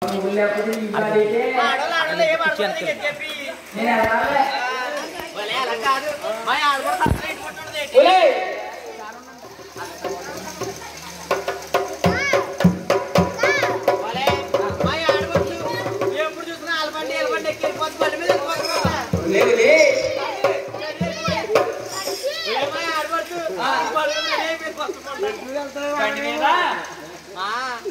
నువ్వు లేకపోతే ఈ వాడి అయితే ఆడోళ్ళు ఆడోళ్ళు ఏం ఆడుకోలేదు నీకు చెప్పి నేను ఎలాగలే. భలే అలా కాదు మా ఆడ కూడా సబ్స్క్రైబ్ కొట్టుకుంటుంది ఏంటి? ఒరేయ్, భలే మా ఆడవచ్చు ఎప్పుడు చూసినా ఆలబండి ఎలబండి ఎక్కి వెళ్ళిపోతుంది బండి మీద వెళ్ళిపోతుంది లేవు లే. ఏమై ఆడవచ్చు బండి మీద ఏం వెళ్ళిపోతుంది బండి మీద ఆ,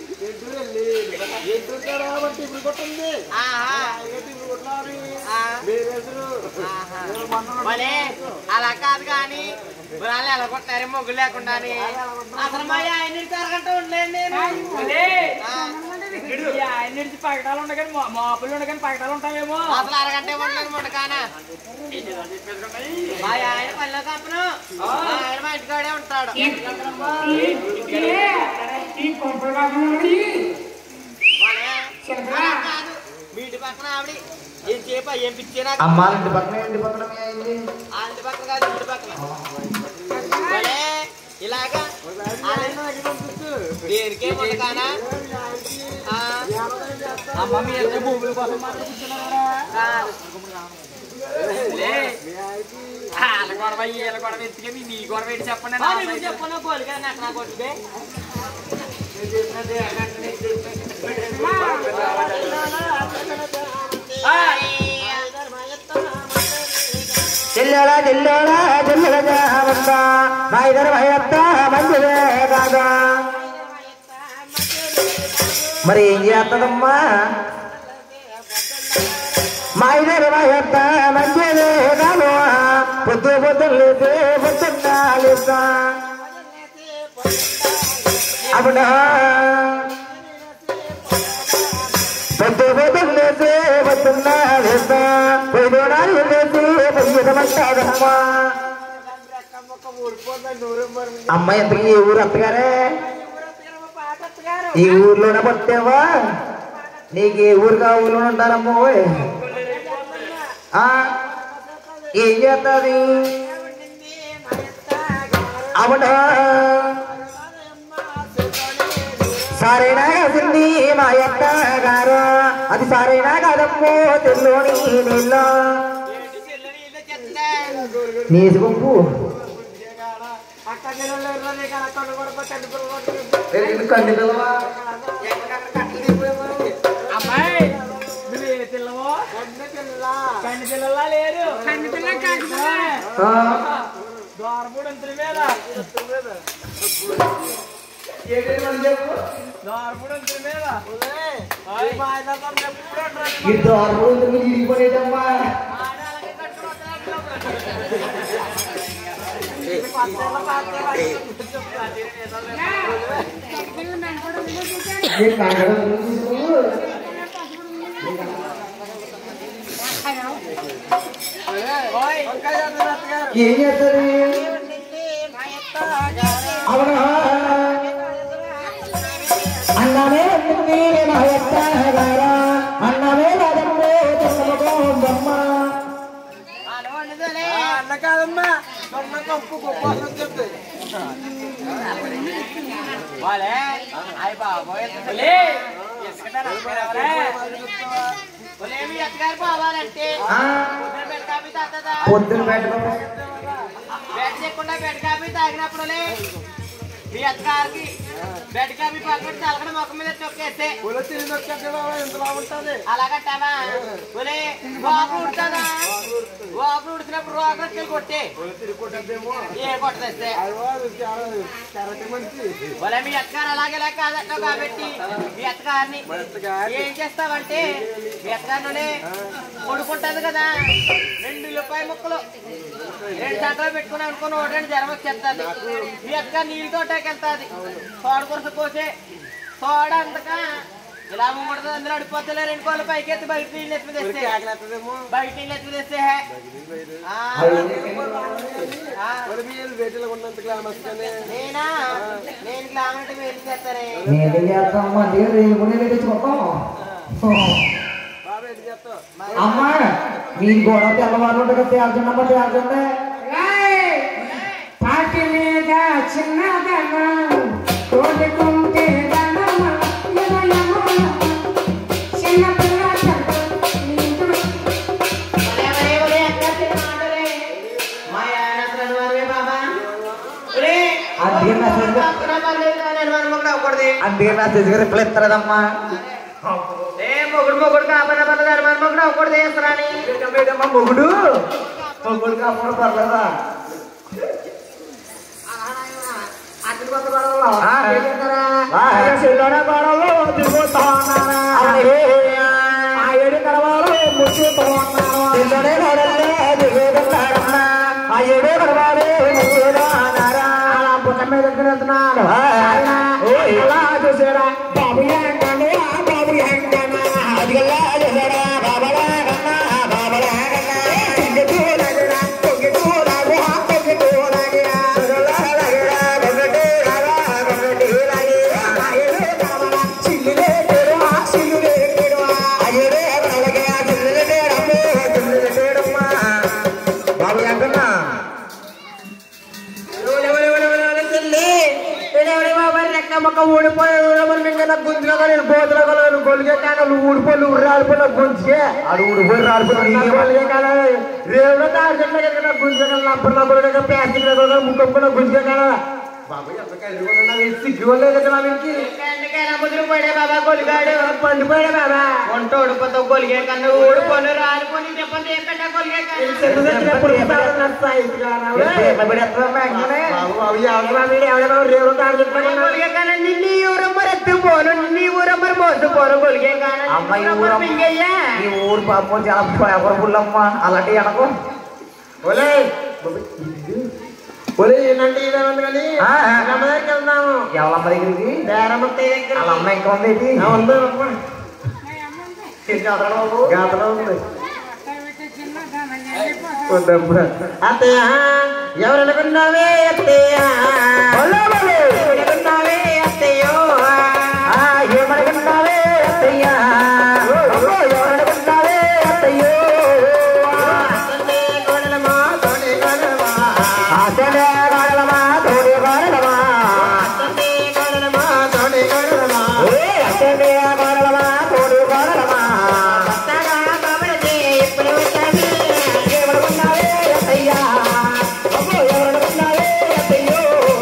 ఆహా. ఆ. ఆహా. భలే అలా కాదు కానీ వాళ్ళు ఎలా కొట్టారు మొగ్గు లేకుండా అసలు మా ఆయన అరగంట ఉండలేదు నేను ఒరేయ్, ఆ, ఇడు, ఈ ఆయన నుంచి పగటాలు ఉండగాని మాపులు ఉండగాని పగటాలు ఉంటావేమో అసలు అరగంట ఉండలేదు ముడకాన మా ఆయన పల్లె తప్పను మా ఆయన మా ఇంటికాడే ఉంటాడు భలే. అలా కాదు మీ ఇంటి పక్కన ఆవిడ ఏం చేప ఏం పిచ్చినా అమ్మ ఇంటి పక్కన ఇంటి పక్కన మీ అయింది ఆ ఇంటి పక్కన కాదు ఇంటి పక్కన భలే ఇలాగా దేనికే ముడకానా ఆ, అమ్మ మీ ఇద్దరు భూముల కోసం మాత్రం కూర్చున్నారా ఆ. లే. వాళ్ళ గొడవ వీళ్ళ గొడవ ఎత్తుకే మీ నీ గొడవ ఏంటి చెప్పండి ఆ, నువ్వు చెప్పను పోలిగా నాకు నా కొట్టుకే చెల్లెడా చెల్లెడా చెల్లెడ జావంత మా ఇద్దరు భయత్త మంచిదే కాదా మరి ఏం చేస్తుందమ్మా మా ఇద్దరు భయత్త మంచిదే కాదు పొద్దు పొద్దు లేతే పొద్దున్న లేస్తా అవునా పొద్దు పొద్దు లేతే పొద్దున్న లేస్తా పొయ్యి లేచి పొయ్యదమ్మా అమ్మ ఎంతకి ఏ ఊరు అత్తగారే ఈ ఊర్లోనే పట్టావా నీకు ఏ ఊరు కా ఊర్లో ఉంటారమ్మో ఓయ్. ఆ ఏం చేస్తుంది అవునా సరేనా కదండి మా యొక్క గారు అది సరేనా కదమ్మో తెల్లోని నీళ్ళు ఏంటి చెల్లెలు ఇల్లు చెత్తే నీసు గుంపు కండి పిల్లవా అమ్మాయి నువ్వు ఏ పిల్లవో కండి పిల్లలా లేరు కండి పిల్ల కండి ఆ, దోరపూడి అంతుల మీద దోరపూడి అంతుల మీద ఈ దోరలు ఎందుకు ఇరిగిపోయేటమ్మా నేను కాగడం ఎందుకు? ఏం చేస్తుంది అవునా అన్నమే ఉంటుంది మా యొక్క గారా అన్నమే రాదమ్మో తెల్లమగోందమ్మ అన్న కాదమ్మా సొన్న కప్పు గొప్ప చెప్తే వాళ్ళే అయ్య బాబోయ్ లే ఇసుక మీద అక్కడ ఎవరే? ఒలేమి ఎత్తగారు పోవాలంటే ఆ, పొద్దున బెడ్ కాఫీ తాగుతుందా పొద్దున పెట్టడం బెడ్ చేయకుండా బెడ్ కాఫీ తాగినప్పుడు మీ అత్తగారికి బెడ్ కాఫీ పక్కన తలకడ మొక్క మీద తొక్కేస్తే అలాగట్టావా ఒలే వాకు ఉడుతుందా వాకు ఉడిచినప్పుడు రోగలు కొట్టే ఏ కొట్టేస్తే ఒలే మీ అత్తగారు అలాగే ఇలా కాదట్లా కాబట్టి మీ అత్తగారిని ఏం చేస్తావంటే మీ అత్తగారిలోనే కొడుకుంటది కదా రెండు రూపాయి ముక్కలు రెండు చట్టాలు పెట్టుకుని అనుకుని ఒకటి రెండు జ్వరం వచ్చేస్తుంది మీ అత్తగారు నీళ్ళు తోటకి వెళ్తాది తోడ కొరస కోసే తోడ అంతకా ఇలా మూడదు అందులో అడిపోతే రెండు కోళ్ళ పైకి ఎత్తి బయట నీళ్ళు ఎత్తి తెస్తే బయట నీళ్ళు ఎత్తి తెస్తే ఆ, ఆ. నేనా నేను గ్లామర్ వెళ్ళి చేస్తానే నేనేం చేస్తామమ్మా నేను రేపు కూడా తెచ్చుకుంటాం అమ్మా మీరు గొడవ తెల్లవారు ఉంటుంది కదా తేల్చండి అమ్మా తేల్చండి పాటి మీద చిన్నదనం కోటుకుంటే ధనమా ఒరే, ఒరే, ఒరే, ఎక్కడ తిన్న మాటలే? మా ఆయన అసలు అనుమానమే బాబా. ఒరే, అందుకే మెసేజ్ పె- పక్కన పర్లేదు కానీ అనుమానం ఒకటి అవ్వకూడదు. అందుకే మెసేజ్ గా రిప్లై ఇస్తారదమ్మా ఏ మొగుడు మొగుడు కాపన పర్లేదు అనుమానం ఒకటి అవ్వకూడదు అసలు అని. ఏంటమ్మా మొగుడు మొగుడు కాకుండా పర్లేదా ఆ, ఆ, చెల్లెడ గొడవలు దిగుతా ఉన్నారా అలాగే. ఆ ఏడు కలవాలు ముచ్చుతూ ఉన్నారు పిల్లడే గొడవలే దిగేదన్నాడమ్మా. ఆ ఏడే గొడవలే ముగ్గురులో అన్నారా. అలా పుట్ట మీద వెళ్తున్నాడు ఆ, ఆయన ఓయ్. అలా చూసాడా బాబు ఏంటండి ఆ బాబు ఏంటన్నా అదిగల్లా చేశాడా, బాబలా కన్నా, బాబలా కన్నా. పొంగితూ లాగిరా, పొంగితూ లాగు, ఆ పొంగితూ లాగిరా. అదిగల్లా లాగిరా, గొంగటి లాగా, గొంగటి లాగిరా. ఆ ఏడు కలవాల చిల్లులే కేడువా, చిల్లులే కేడువా. ఆ ఏడే గొడవలకే ఆ చిల్లులు తేడమ్ము, చిల్లులు తేడమ్మా. బాబు ఏంటన్నా మొక్క ఊడిపోయి గుంజులో కానీ గోతులో కానీ గొలిగే కానీ ఊడిపోయి ఊరాలిపోయిన గుంజే ఆడు ఊడిపోయి రాలిపోయి గొలిగే కానీ రేవులో తాడు చెట్ల కదా గుంజే కానీ అప్పుడు నా కూడా ప్లాస్టిక్ ముక్కప్పుడు గుంజే కదా బాబు ఎంత సిగ్గులేదు కదా వీరికి ఎందుకైనా ముదురు పోయాడే బాబా గొలిగాడు పండిపోయాడు బాబా వంట ఓడిపోతావు గొలిగే కన్ను ఊడిపోను రాలిపోని చెప్పండి ఎక్కడ గొలిగే కన్ను చెట్టు తెచ్చినప్పుడు నడుస్తాయి బాబు బాబు ఎవరు బాబు ఎవరు బాబు రేవులో తాడు చెట్ల గొలిగే కన్నా నిన్ను ఊరమ్మరు ఎత్తుపోను నిన్ను ఊరమ్మరు మోసుపోను గొలిగే కాన అమ్మ ఈ ఊరు ఈ ఊరు పాపం చాలా ఎవరు పుల్లమ్మ అలాంటి అనకు ఒలే ఒలే ఏంటంటే ఇదేమంది కానీ ఆ, ఆ. అమ్మ దగ్గరికి వెళ్దాము ఎవరమ్మ దగ్గరికి బేరమత్తయ్య దగ్గర వాళ్ళ అమ్మ ఇంకా ఉంది ఏంటి? ఆ, ఉంది అమ్మ. ఏంటి అతను బాబు? గాతలో ఉంది వద్దమ్మా. అత్తయ్య ఎవరు అనుకున్నావే అత్తయ్య ఎవరనుకున్నావే అత్తయ్యో ఆ, ఏమనుకున్నావే అత్తయ్య? అబ్బో, ఎవరనుకున్నావే అత్తయ్యో? అత్తయ్య కోడలమా, తోడి కోడలమా. ఆశలే గాడలమా, తోడి గాడలమా. అత్తయ్య కోడలమా, తోడి కోడలమా. ఏ, ఆశలే గాడలమా, తోడి గాడలమా. కొత్తగా కబడితే ఇప్పుడు వచ్చావి. ఏమనుకున్నావే అత్తయ్య? అబ్బో, ఎవరనుకున్నావే అత్తయ్యో?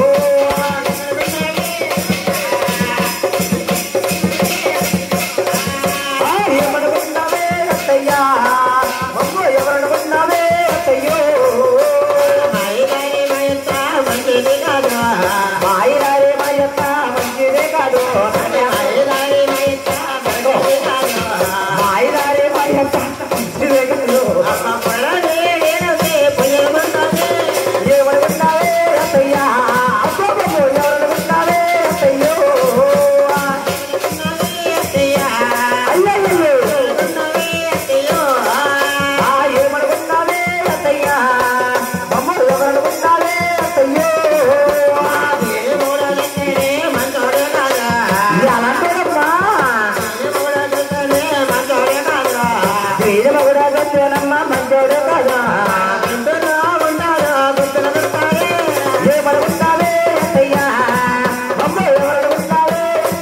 ఆ, ఏమనుకున్నావే అత్తయ్య? అబ్బో, ఎవరనుకున్నావే అత్తయ్యో? మైదాయి మైత మంచిది కాదు. మాయిరారే మాయత్త మంచిదే కాదు. మైదాయి మైత మంచిది కాదు. మాయిరారే మాయత్త మంచిదే కాదు. అమ్మ పొరలే ఏనవే పొయ్యమంటావే. ఏమనుకున్నావే అత్తయ్య? అబ్బో, అబ్బో, ఎవరనుకున్నావే అత్తయ్యో? అనుకున్నావే అత్తయ్య. అయ్యయ్యయ్యో. అనుకున్నావే అత్తయ్యో. ఆ, ఏమనుకున్నావే అత్తయ్య? అమ్మో, ఎవరనుకున్నావే అత్తయ్యో? దేవుడెక్కడే మంచోడే కాదా. ఎలాంటోడమ్మా? దేవుడెక్కడే మంచోడే కాదా. వీరమగుడా గట్టేనమ్మా, మంచోడే కాదా? గుండెలో ఉన్నాడు గుర్తులు పెడతాడే. ఏమనుకున్నావే అత్తయ్య? అమ్మో, ఎవరనుకున్నావే?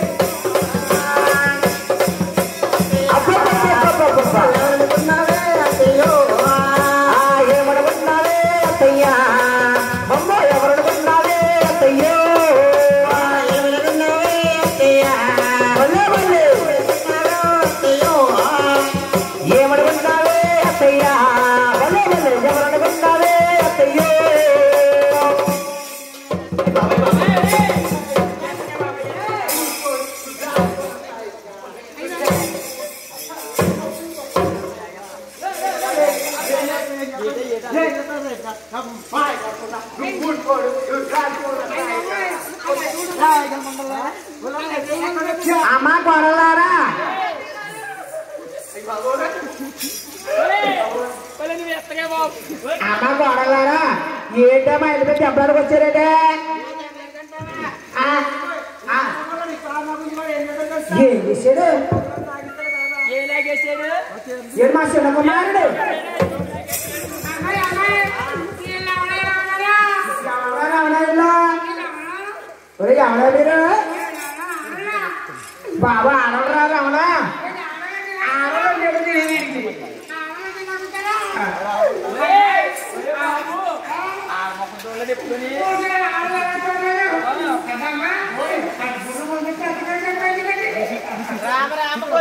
అబ్బబ్బబ్బబ్బబ్బబ్బ. అనుకున్నావే అత్తయ్యో. ఆ, ఏమనుకున్నావే అత్తయ్య? అమ్మో, ఎవరనుకున్నావే అత్తయ్యో? అనుకున్నావే అత్తయ్య. భలే, భలే. అత్తయ్యో. ఏమనుకున్నావే అత్తయ్య? భలే, భలే. ఎవరనుకున్నావే అత్తయ్యో? అమ్మ కొడలారా అమ్మ కొడలారా ఏంటమ్మా ఇంత పెద్ద దెబ్బలకు వచ్చారంటే ఆ, ఆ. ఏం చేశాడు ఏడు మా చిన్న కుమారుడు ఎవరా రమణాయిలో? ఒరే ఎవరా మీరు బాబా ఆడవరా రమణ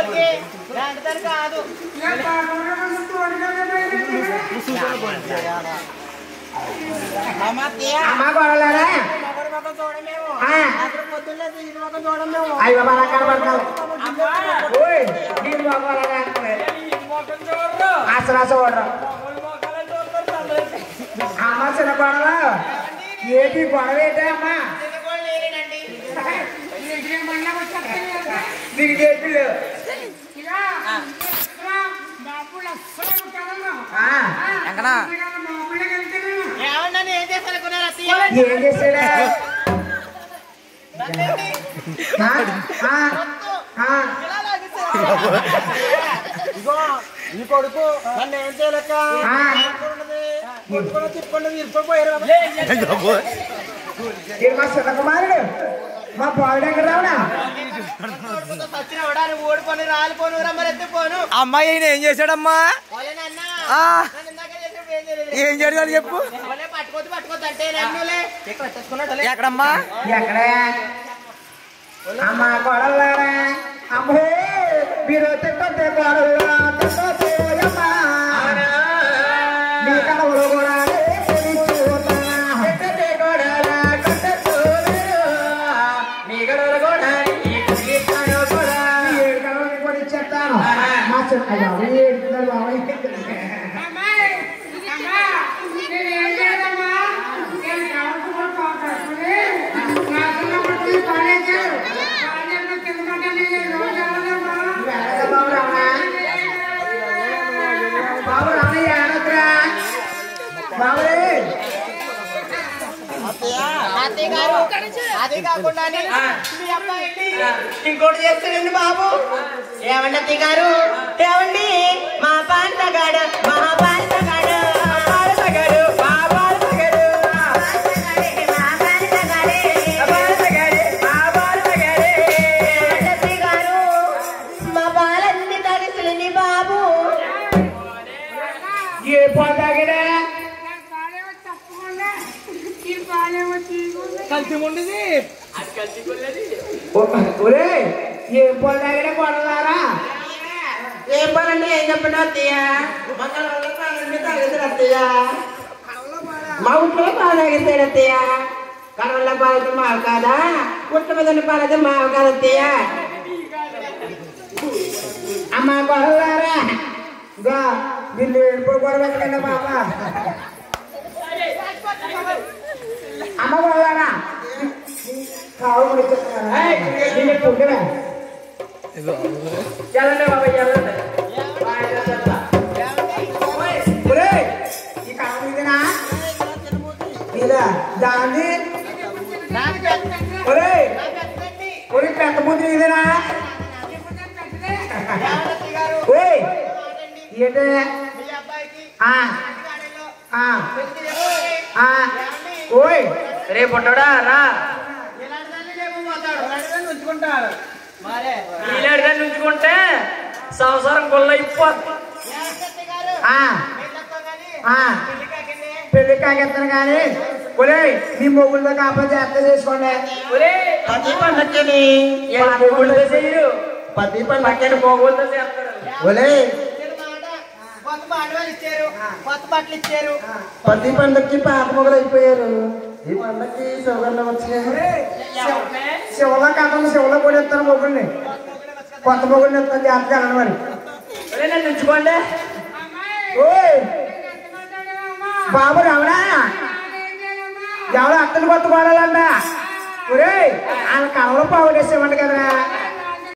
పోలికి దాంట్లో కాదు అమ్మ గొడవలారా అయ్యి బాబా అలా కనబడతావు ఓయ్ నేను బాబాలారా అసలు అసలు చూడరు అమ్మ చిన్న గొడవ ఏంటి గొడవ ఏంటి అమ్మా చిన్నకోళ్ళు లేరేనండి దీనికి ఏంటి లేవు. ఆ, ఏమన్నా ఏం చేస్తానుకున్నారు అత్తయ్య ఏం చేశాడా నన్నేంటి? ఆ, ఆ, ఆ. ఇలా లాగేశారు. ఇగో ఈ కొడుకు నన్ను ఏం చేయలేక ఆ. కొట్టుకుని తిప్పుకుంటూ ఇరిపోయారు ఇది మా చిన్న కుమారుడు మా బావుడు ఎక్కడ రావునా కొడుకుతో సచ్చినవాడా నువ్వు ఓడిపోను రాలిపోను రమ్మని ఎత్తిపోను అమ్మాయి ఈయన ఏం చేశాడమ్మా ఓలేనన్నా ఆ. నన్ను ఇందాక చేసినప్పుడు ఏం చేయలేదు ఏం చేశాడు చెప్పు ఓలే పట్టుకోద్దు పట్టుకోద్దు అంటే నన్నులే ఇక్కడ వచ్చేసుకున్నాడు ఎక్కడమ్మా ఎక్కడ అమ్మ కొడలారా అమ్మో మీరు తింటే కొడలా తింటోయమ్మా మీ కడవలు కూడా చెప్తాను మా చిన్న ఏడుతున్నారు బాబాయ్ బాబు రామా బాబు రామయ్య ఆడద్రా బాబురే అత్తయ్య గారు అదే కాకుండా మీ అబ్బాయిని ఇంకోటి చేస్తాడండి బాబు ఏమండి అత్తయ్య గారు ఏమండి మా పాంతగాడు మా పాంతగాడు పాంతగాడు మా పాంతగాడు మా పాలన్నీ తడిసిలిని బాబు ఏ పోతాగిరా కల్తీ ఉండేది ఒరే ఏం పోతాగిరా కొడలారా ఏం పనండి ఏం చెప్పండి అత్తయ్య మంగళవారం పాలన్నీ తాగేసారు అత్తయ్య మా ఇంట్లో పాలు తాగేసాడు అత్తయ్య కడవల్ల పాలైతే మావు కాదా పుట్ట మీద ఉన్న పాలైతే మావు కాదు అత్తయ్య అమ్మ కొడలారా గా వీళ్ళు ఏడుపు గొడవ ఎక్కడండి బాబా అమ్మ కొడలారా కావు కూడా చెప్తారా నేను పుట్టరా వెళ్ళండి బాబాయ్ వెళ్ళండి ఒరే ఈ కావు ఇదేనా ఇదా దాన్ని ఒరే ఒరే పెద్ద ముద్దు ఇదేనా ఓయ్ ఏంటే ఆ ఆ ఆ ఓయ్ రే పుట్టడా రా ఉంచుకుంటాడు ఈనాడు దాన్ని ఉంచుకుంటే సంవత్సరం గొల్లైపోతుంది ఆ ఆ పెళ్లి కాకెత్తాను కానీ ఒరే మీ మొగుళ్ళతో కాకపోతే ఎంత చేసుకోండి ఒరే పది పండక్కని మొగుళ్ళతో చేయరు పది పండక్కని మొగుళ్ళతో చేస్తారు ఒలే కొత్త బాండవాళ్ళు ఇచ్చారు కొత్త బట్టలు ఇచ్చారు ప్రతి పండక్కి పాత మొగలు అయిపోయారు ఈ పండక్కి శివగండ వచ్చాయి శివలో కాకుండా శివలో కూడా ఇస్తాను మొగుడిని కొత్త మొగుడిని ఇస్తాను జాగ్రత్తగా అనండి మరి ఒరే నన్ను ఉంచుకోండి ఓయ్ బాబు రావడా ఎవడో అత్తలు కొత్త కొడాలంట ఒరే ఆయన కళ్ళలో పావుడేసేవాడు కదరా